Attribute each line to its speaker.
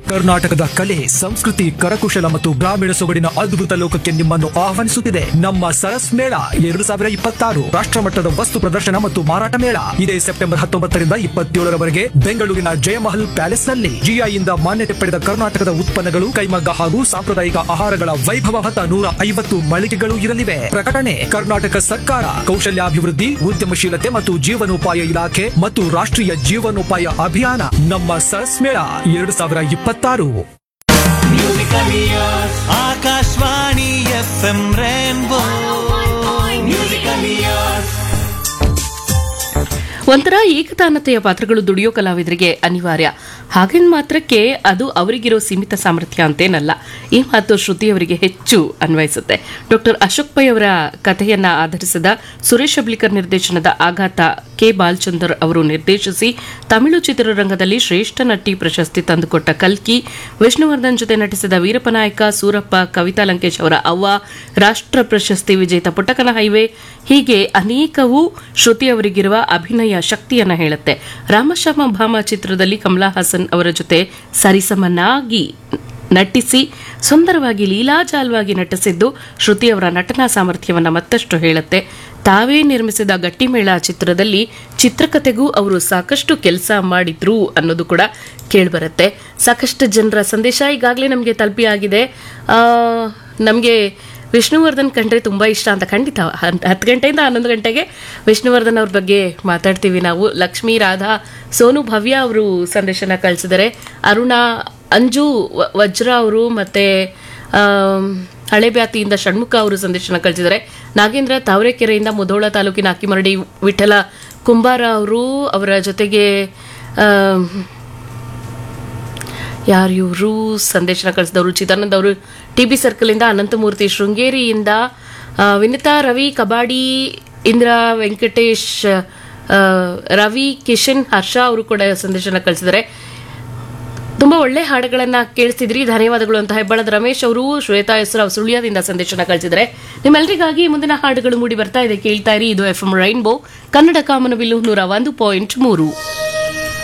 Speaker 1: ಕರ್ನಾಟಕದ ಕಲೆ ಸಂಸ್ಕೃತಿ ಕರಕುಶಲ ಮತ್ತು ಗ್ರಾಮೀಣ ಸೊಗಡಿನ ಅದ್ಭುತ ಲೋಕಕ್ಕೆ ನಿಮ್ಮನ್ನು ಆಹ್ವಾನಿಸುತ್ತಿದೆ ನಮ್ಮ ಸರಸ್ ಮೇಳ ಎರಡು ಸಾವಿರ ಇಪ್ಪತ್ತಾರು ರಾಷ್ಟ್ರಮಟ್ಟದ ವಸ್ತು ಪ್ರದರ್ಶನ ಮತ್ತು ಮಾರಾಟ ಮೇಳ ಇದೇ ಸೆಪ್ಟೆಂಬರ್ ಹತ್ತೊಂಬತ್ತರಿಂದ ಇಪ್ಪತ್ತೇಳರವರೆಗೆ ಬೆಂಗಳೂರಿನ ಜಯಮಹಲ್ ಪ್ಯಾಲೇಸ್ ನಲ್ಲಿ ಜಿಐಯಿಂದ ಮಾನ್ಯತೆ ಪಡೆದ ಕರ್ನಾಟಕದ ಉತ್ಪನ್ನಗಳು ಕೈಮಗ್ಗ ಹಾಗೂ ಸಾಂಪ್ರದಾಯಿಕ ಆಹಾರಗಳ ವೈಭವ ಹೊತ್ತ ನೂರ ಐವತ್ತು ಮಳಿಗೆಗಳು ಇರಲಿವೆ ಪ್ರಕಟಣೆ ಕರ್ನಾಟಕ ಸರ್ಕಾರ ಕೌಶಲ್ಯಾಭಿವೃದ್ಧಿ ಉದ್ಯಮಶೀಲತೆ ಮತ್ತು ಜೀವನೋಪಾಯ ಇಲಾಖೆ ಮತ್ತು ರಾಷ್ಟ್ರೀಯ ಜೀವನೋಪಾಯ ಅಭಿಯಾನ ನಮ್ಮ ಸರಸ್ ಮೇಳ ಎರಡು ಸಾವಿರ ಇಪ್ಪತ್ತಾರು
Speaker 2: Akashvani F M Rainbow musical years
Speaker 3: ಒಂಥರ ಏಕತಾನತೆಯ ಪಾತ್ರಗಳು ದುಡಿಯೋ ಕಲಾವಿದರಿಗೆ ಅನಿವಾರ್ಯ ಹಾಗೆನ್ ಮಾತ್ರಕ್ಕೆ ಅದು ಅವರಿಗಿರೋ ಸೀಮಿತ ಸಾಮರ್ಥ್ಯ ಅಂತೇನಲ್ಲ ಈ ಮಾತು ಶ್ರುತಿಯವರಿಗೆ ಹೆಚ್ಚು ಅನ್ವಯಿಸುತ್ತೆ ಡಾಕ್ಟರ್ ಅಶೋಕ್ ಪೈ ಅವರ ಕಥೆಯನ್ನ ಆಧರಿಸಿದ ಸುರೇಶ್ ಅಬ್ಲಿಕರ್ ನಿರ್ದೇಶನದ ಆಘಾತ ಕೆ ಬಾಲಚಂದರ್ ಅವರು ನಿರ್ದೇಶಿಸಿ ತಮಿಳು ಚಿತ್ರರಂಗದಲ್ಲಿ ಶ್ರೇಷ್ಠ ನಟಿ ಪ್ರಶಸ್ತಿ ತಂದುಕೊಟ್ಟ ಕಲ್ಕಿ ವಿಷ್ಣುವರ್ಧನ್ ಜೊತೆ ನಟಿಸಿದ ವೀರಪ್ಪನಾಯಕ ಸೂರಪ್ಪ ಕವಿತಾ ಲಂಕೇಶ್ ಅವರ ಅವ್ವ ರಾಷ್ಟ್ರ ಪ್ರಶಸ್ತಿ ವಿಜೇತ ಪುಟ್ಟಕನ ಹೈವೇ ಹೀಗೆ ಅನೇಕವು ಶ್ರುತಿ ಅವರಿಗಿರುವ ಅಭಿನಯ ಶಕ್ತಿಯನ್ನ ಹೇಳುತ್ತೆ ರಾಮಶ್ಯಾಮ ಭಾಮ ಚಿತ್ರದಲ್ಲಿ ಕಮಲಾ ಹಾಸನ್ ಅವರ ಜೊತೆ ಸರಿಸಮನಾಗಿ ನಟಿಸಿ ಸುಂದರವಾಗಿ ಲೀಲಾಜಾಲವಾಗಿ ನಟಿಸಿದ್ದು ಶ್ರುತಿ ಅವರ ನಟನಾ ಸಾಮರ್ಥ್ಯವನ್ನ ಮತ್ತಷ್ಟು ಹೇಳುತ್ತೆ ತಾವೇ ನಿರ್ಮಿಸಿದ ಗಟ್ಟಿಮೇಳ ಚಿತ್ರದಲ್ಲಿ ಚಿತ್ರಕಥೆಗೂ ಅವರು ಸಾಕಷ್ಟು ಕೆಲಸ ಮಾಡಿದ್ರು ಅನ್ನೋದು ಕೂಡ ಕೇಳಿಬರುತ್ತೆ ಸಾಕಷ್ಟು ಜನರ ಸಂದೇಶ ಈಗಾಗಲೇ ನಮಗೆ ತಲುಪಿಯಾಗಿದೆ ನಮಗೆ ವಿಷ್ಣುವರ್ಧನ್ ಕಂಡ್ರೆ ತುಂಬ ಇಷ್ಟ ಅಂತ ಖಂಡಿತ ಹನ್- ಹತ್ತು ಗಂಟೆಯಿಂದ ಹನ್ನೊಂದು ಗಂಟೆಗೆ ವಿಷ್ಣುವರ್ಧನ್ ಅವ್ರ ಬಗ್ಗೆ ಮಾತಾಡ್ತೀವಿ ನಾವು ಲಕ್ಷ್ಮೀ ರಾಧಾ ಸೋನು ಭವ್ಯ ಅವರು ಸಂದೇಶನ ಕಳಿಸಿದ್ದಾರೆ ಅರುಣ ಅಂಜು ವ- ವಜ್ರ ಅವರು ಮತ್ತೆ ಆಮ್, ಹಳೆಬ್ಯಾತಿಯಿಂದ ಷಣ್ಮುಖ ಅವರು ಸಂದೇಶನ ಕಳಿಸಿದ್ದಾರೆ ನಾಗೇಂದ್ರ ತಾವರೆಕೆರೆಯಿಂದ ಮುಧೋಳ ತಾಲೂಕಿನ ಅಕ್ಕಿಮರಡಿ ವಿಠಲ ಕುಂಬಾರ ಅವರು ಅವರ ಜೊತೆಗೆ ಆಮ್, ಯಾರು ಇವರು ಸಂದೇಶನ ಕಳಿಸಿದವರು ಚಿದಾನಂದ್ ಅವರು ಟಿ ಬಿ ಸರ್ಕಲಿಂದ ಅನಂತಮೂರ್ತಿ ಶೃಂಗೇರಿಯಿಂದ ಆ, ವಿನಿತಾ ರವಿ ಕಬಾಡಿ ಇಂದ್ರ ವೆಂಕಟೇಶ್ ಆ, ರವಿ ಕಿಶನ್ ಹರ್ಷ ಅವರು ಕೂಡ ಸಂದೇಶನ ಕಳಿಸಿದ್ದಾರೆ ತುಂಬಾ ಒಳ್ಳೆ ಹಾಡುಗಳನ್ನ ಕೇಳಿಸ್ತಿದ್ರಿ ಧನ್ಯವಾದಗಳು ಅಂತ ಹೆಬ್ಬಳದ ರಮೇಶ್ ಅವರು ಶ್ವೇತಾ ಹೆಸರು ಸುಳ್ಯದಿಂದ ಸಂದೇಶನ ಕಳಿಸಿದರೆ ನಿಮ್ಮೆಲ್ಲರಿಗಾಗಿ ಮುಂದಿನ ಹಾಡುಗಳು ಮೂಡಿ ಬರ್ತಾ ಇದೆ ಕೇಳ್ತಾ ಇರಿ ಇದು ಎಫ್ ಎಂ ರೈನ್ಬೋ ಕನ್ನಡ ಕಾಮನಬಿಲ್ಲು ನೂರ ಒಂದು ಪಾಯಿಂಟ್ ಮೂರು